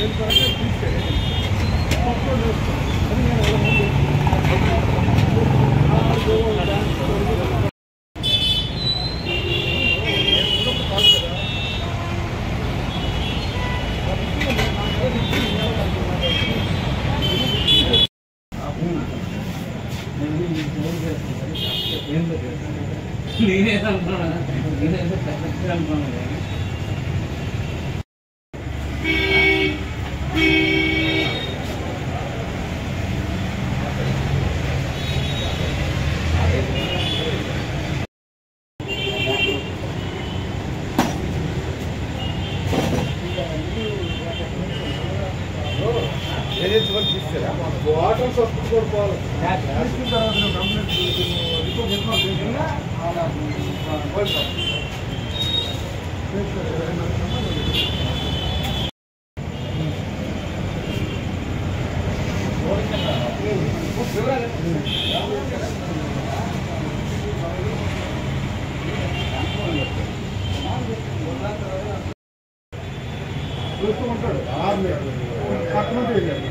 నేనే అనుకున్నా నేనైతే కరెక్ట్ అనుకున్నాను వాటర్ సబ్సిడీ కూడా పోవాలి తీసుకున్న తర్వాత నువ్వు కంప్లైంట్ రిపోర్ట్ ఇన్ఫార్మ్ చూస్తూ ఉంటాడు ఆర్మీ పక్కన వెళ్ళాడు